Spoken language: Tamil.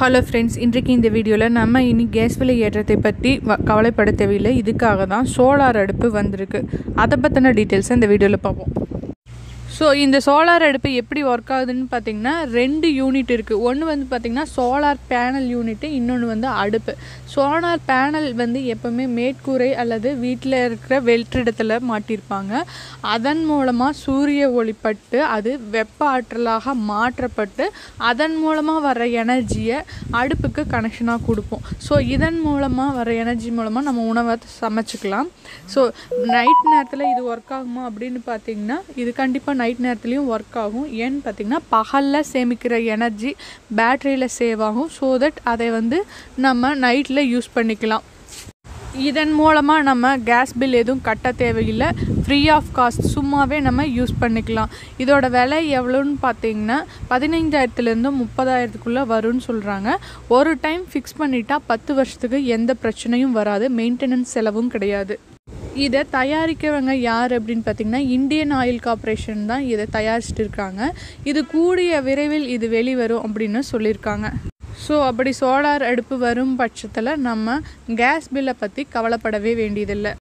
ஹலோ ஃப்ரெண்ட்ஸ் இன்றைக்கு இந்த வீடியோவில் நம்ம இனி கேஸ் விலை ஏற்றத்தை பற்றி வ கவலைப்பட தேவையில்லை இதுக்காக தான் சோலார் அடுப்பு வந்திருக்கு அதை பற்றின டீட்டெயில்ஸை இந்த வீடியோவில் பார்ப்போம் ஸோ இந்த சோலார் அடுப்பு எப்படி ஒர்க் ஆகுதுன்னு பார்த்தீங்கன்னா ரெண்டு யூனிட் இருக்குது ஒன்று வந்து பார்த்திங்கன்னா சோலார் பேனல் யூனிட்டு இன்னொன்று வந்து அடுப்பு சோலார் பேனல் வந்து எப்போவுமே மேற்கூரை அல்லது வீட்டில் இருக்கிற வெற்றிடத்தில் மாட்டியிருப்பாங்க அதன் மூலமாக சூரிய ஒளிப்பட்டு அது வெப்ப ஆற்றலாக மாற்றப்பட்டு அதன் மூலமாக வர எனர்ஜியை அடுப்புக்கு கனெக்ஷனாக கொடுப்போம் ஸோ இதன் மூலமாக வர எனர்ஜி மூலமாக நம்ம உணவை சமைச்சிக்கலாம் ஸோ நைட் நேரத்தில் இது ஒர்க் ஆகுமா அப்படின்னு பார்த்தீங்கன்னா இது கண்டிப்பாக நைட் நேரத்துலையும் ஒர்க் ஆகும் ஏன்னு பார்த்தீங்கன்னா பகலில் சேமிக்கிற எனர்ஜி பேட்டரியில் சேவ் ஆகும் ஸோ தட் அதை வந்து நம்ம நைட்டில் யூஸ் பண்ணிக்கலாம் இதன் மூலமாக நம்ம கேஸ் பில் எதுவும் கட்ட தேவையில்லை ஃப்ரீ ஆஃப் காஸ்ட் சும்மாவே நம்ம யூஸ் பண்ணிக்கலாம் இதோட விலை எவ்வளோன்னு பார்த்தீங்கன்னா பதினைஞ்சாயிரத்துலேருந்து முப்பதாயிரத்துக்குள்ளே வரும்னு சொல்கிறாங்க ஒரு டைம் ஃபிக்ஸ் பண்ணிட்டா பத்து வருஷத்துக்கு எந்த பிரச்சனையும் வராது மெயின்டெனன்ஸ் செலவும் கிடையாது இதை தயாரிக்கிறவங்க யார் அப்படின்னு பார்த்தீங்கன்னா இந்தியன் ஆயில் கார்பரேஷன் தான் இதை தயாரிச்சிட்டு இருக்காங்க இது கூடிய விரைவில் இது வெளிவரும் அப்படின்னு சொல்லியிருக்காங்க ஸோ அப்படி சோலார் அடுப்பு வரும் பட்சத்தில் நம்ம கேஸ் பில்லை பற்றி கவலைப்படவே வேண்டியதில்லை